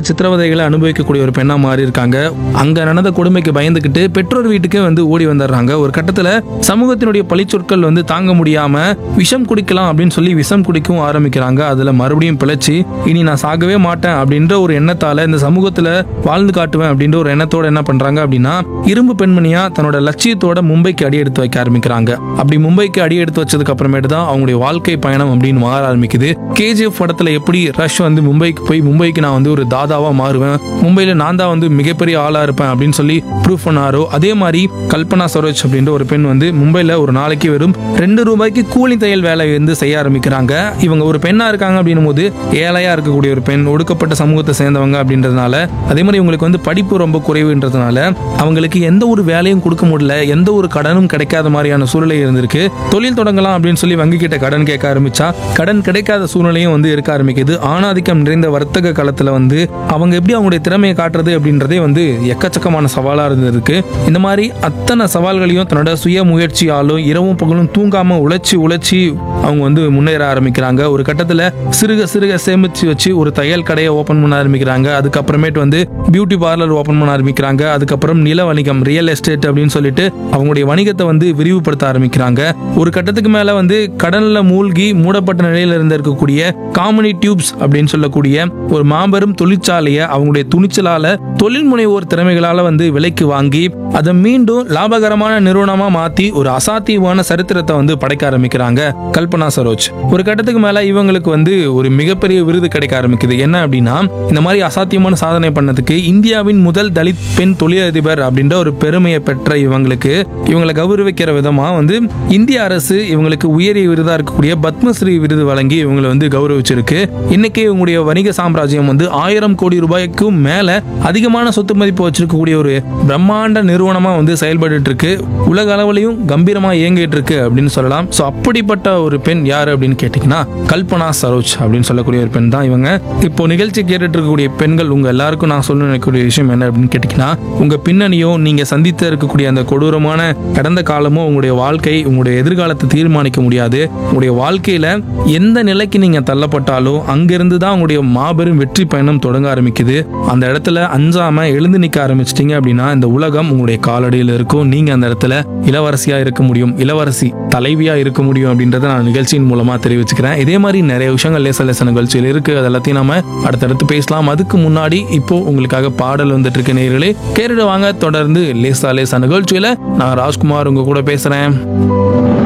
சித்திரவதைகளை அனுபவிக்கக்கூடிய ஒரு பெண்ணா மாறி இருக்காங்க அங்க நடந்த கொடுமைக்கு பயந்துக்கிட்டு பெற்றோர் வீட்டுக்கே வந்து ஓடி வந்துடுறாங்க ஒரு கட்டத்துல சமூகத்தினுடைய பழிச்சொற்கள் வந்து தாங்க முடியாம விஷம் குடிக்கலாம் அப்படின்னு சொல்லி விஷம் குடிக்கவும் ஆரம்பிக்கிறாங்க அதுல மறுபடியும் பிழைச்சி இனி நான் சாகவே மாட்டேன் அப்படின்ற ஒரு எண்ணத்தால இந்த சமூகத்துல வாழ்ந்து காட்டுவேன் அப்படின்ற ஒரு எண்ணத்தோட என்ன பண்றாங்க அப்படின்னா இரும்பு பெண்மணியா தன்னோட லட்சியத்தோட மும்பைக்கு அடி எடுத்து வைக்க ஆரம்பிக்கிறாங்க அப்படி மும்பைக்கு அடி எடுத்து வச்சதுக்கு அப்புறமேட்டு தான் அவங்களுடைய வாழ்க்கை பயணம் அப்படின்னு மாற ஆரம்பிக்குது கேஜிஎஃப் படத்துல எப்படி ரஷ் வந்து மும்பைக்கு போய் மும்பைக்கு நான் வந்து ஒரு தாதாவா மாறுவேன் மும்பையில நான் தான் வந்து மிகப்பெரிய ஆளா இருப்பேன் அப்படின்னு சொல்லி ப்ரூவ் பண்ணாரோ அதே மாதிரி கல்பனா சரோஜ் அப்படின்ற ஒரு பெண் வந்து மும்பைல ஒரு நாளைக்கு வெறும் ரெண்டு ரூபாய்க்கு கூலி தையல் வேலை வந்து செய்ய ஆரம்பிக்கிறாங்க இவங்க ஒரு பெண்ணா இருக்காங்க அப்படின்னும் போது ஏழையா இருக்கக்கூடிய ஒரு பெண் ஒடுக்கப்பட்ட சமூகத்தை சேர்ந்தவங்க அப்படின்றதுனால அதே மாதிரி இவங்களுக்கு வந்து படிப்பு ரொம்ப குறைவுன்றதுனால அவங்களுக்கு எந்த ஒரு வேலையும் கொடுக்க முடியல எந்த ஒரு கடனும் கிடைக்காத மாதிரியான சூழ்நிலை இருந்திருக்கு தொழில் தொடங்கலாம் அப்படின்னு சொல்லி வங்கி கிட்ட கடன் கேட்க ஆரம்பிச்சா கடன் கிடைக்காத சூழ்நிலையும் வந்து இருக்க ஆரம்பிக்குது ஆணாதிக்கம் நிறைந்த வர்த்தக காலத்துல வந்து அவங்க எப்படி அவங்களுடைய திறமையை காட்டுறது அப்படின்றதே வந்து எக்கச்சக்கமான சவாலா இருந்திருக்கு இந்த மாதிரி அத்தனை சவால்களையும் தன்னோட சுய முயற்சியாலும் இரவும் பகலும் தூங்காம உழைச்சி உழைச்சி அவங்க வந்து முன்னேற ஆரம்பிக்கிறாங்க ஒரு கட்டத்துல சிறுக சிறுக சேமிச்சு வச்சு ஒரு தையல் கடையை ஓபன் பண்ண ஆரம்பிக்கிறாங்க அதுக்கப்புறமேட்டு வந்து பியூட்டி பார்லர் ஓபன் பண்ண ஆரம்பிக்கிறாங்க அதுக்கப்புறம் நில வணிகம் ரியல் எஸ்டேட் அப்படின்னு சொல்லிட்டு அவங்களுடைய வணிகத்தை வந்து விரிவுபடுத்த ஆரம்பிக்கிறாங்க ஒரு கட்டத்துக்கு மேல வந்து கடல்ல மூழ்கி மூடப்பட்ட நிலையில இருந்து இருக்கக்கூடிய காமனி டியூப்ஸ் அப்படின்னு சொல்லக்கூடிய ஒரு மாபெரும் தொழிற்சாலையை அவங்களுடைய துணிச்சலால தொழில் முனைவோர் திறமைகளால வந்து விலைக்கு வாங்கி அதை மீண்டும் லாபகரமான நிறுவனமா மாத்தி ஒரு அசாத்தியமான சரித்திரத்தை வந்து படைக்க ஆரம்பிக்கிறாங்க கல்பனா சரோஜ் ஒரு கட்டத்துக்கு மேல இவங்களுக்கு வந்து ஒரு மிகப்பெரிய விருது கிடைக்க ஆரம்பிக்குது என்ன அப்படின்னா இந்த மாதிரி அசாத்தியமான சாதனை பண்ணதுக்கு இந்தியாவின் முதல் தலித் பெண் தொழிலதிபர் அப்படின்ற ஒரு பெருமையை பெற்ற இவங்களுக்கு இவங்களை கௌரவிக்கிற விதமா வந்து இந்திய அரசு இவங்களுக்கு உயரிய விருதா இருக்கக்கூடிய பத்மஸ்ரீ விருது வழங்கி இவங்களை வந்து கௌரவிச்சிருக்கு இன்னைக்கு இவங்களுடைய வணிக சாம்ராஜ்யம் வந்து ஆயிரம் கோடி ரூபாய்க்கும் மேல அதிகமான சொத்து மதிப்பு வச்சிருக்கக்கூடிய ஒரு பிரம்மாண்ட நிறுவனமா வந்து செயல்பட்டு இருக்கு உலக அளவுலையும் கம்பீரமா இயங்கிட்டு இருக்கு அப்படின்னு சொல்லலாம் ஸோ அப்படிப்பட்ட ஒரு பெண் யாரு அப்படின்னு கேட்டீங்கன்னா கல்பனா சரோஜ் அப்படின்னு சொல்லக்கூடிய ஒரு பெண் தான் இவங்க இப்போ நிகழ்ச்சி கேட்டுட்டு இருக்கக்கூடிய பெண்கள் உங்க எல்லாருக்கும் நான் சொல்ல நினைக்கக்கூடிய விஷயம் என்ன அப்படின்னு கேட்டீங்கன்னா உங்க பின்னணியோ நீங்க சந்தித்து இருக்கக்கூடிய அந்த கொடூரமான கடந்த காலமோ உங்களுடைய வாழ்க்கை உங்களுடைய எதிர்காலத்தை தீர்மானிக்க முடியாது உங்களுடைய வாழ்க்கையில எந்த நிலைக்கு நீங்க தள்ளப்பட்டாலும் அங்கிருந்து தான் உங்களுடைய மாபெரும் வெற்றி பயணம் தொடங்க ஆரம்பிக்குது அந்த இடத்துல அஞ்சாம எழுந்து நிக்க ஆரம்பிச்சிட்டீங்க அப்படின்னா இந்த உலகம் உங்களுடைய காலடியில் இருக்கும் நீங்க அந்த இடத்துல இளவரசியா இருக்க முடியும் இளவரசி தலைவியா இருக்க முடியும் அப்படின்றத நான் நிகழ்ச்சியின் மூலமா தெரிவிச்சுக்கிறேன் இதே மாதிரி நிறைய விஷயங்கள் லேச லேச நிகழ்ச்சியில் இருக்கு அது எல்லாத்தையும் நாம அடுத்தடுத்து பேசலாம் அதுக்கு முன்னாடி இப்போ உங்களுக்காக பாடல் வந்துட்டு இருக்க நேர்களே கேட்டுட்டு வாங்க தொடர்ந்து லேசா லேசா நிகழ்ச்சியில நான் ராஜ்குமார் உங்க கூட பேசுறேன்